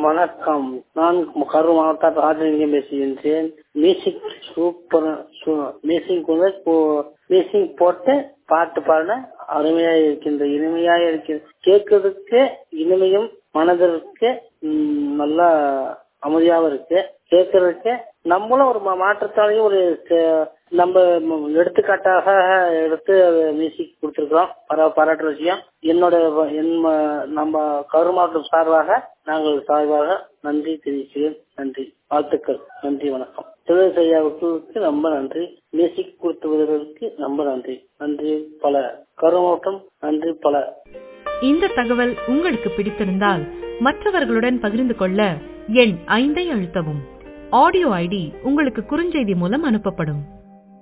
வணக்கம் நான் கரூர் மாவட்ட ராஜலிங்கம் பேசுகின்றேன் மியூசிக் சூப்பர் மியூசிக் வந்து மியூசிக் போட்டு பாட்டு பாட அருமையா இருக்கின்ற இனிமையா இருக்கிற கேட்கறதுக்கு இனிமையும் மனதிற்கு ம், நல்லா அமைதியாவும் இருக்கு கேட்கறதுக்கு நம்மளும் ஒரு மா- மாற்றத்தாலையும் ஒரு ச- நம்ம ம- எடுத்துக்காட்டாக எடுத்து மியூசிக் கொடுத்துருக்கோம் பரா பாராட்டுற விஷயம் என்னோட வ- என் ம- நம்ம கரூர் மாவட்டம் சார்பாக நாங்கள் சார்பாக நன்றி தெரிவிக்கிறேன் நன்றி வாழ்த்துக்கள் நன்றி வணக்கம் திரு ஐயாவுக்கு ரொம்ப நன்றி மியூசிக் கொடுத்துவதற்கு ரொம்ப நன்றி நன்றி பல கரூர் மாவட்டம் நன்றி பல இந்த தகவல் உங்களுக்கு பிடித்திருந்தால் மற்றவர்களுடன் பகிர்ந்து கொள்ள எண் ஐந்தை அழுத்தவும் ஆடியோ ஐடி உங்களுக்கு குறுஞ்செய்தி மூலம் அனுப்பப்படும்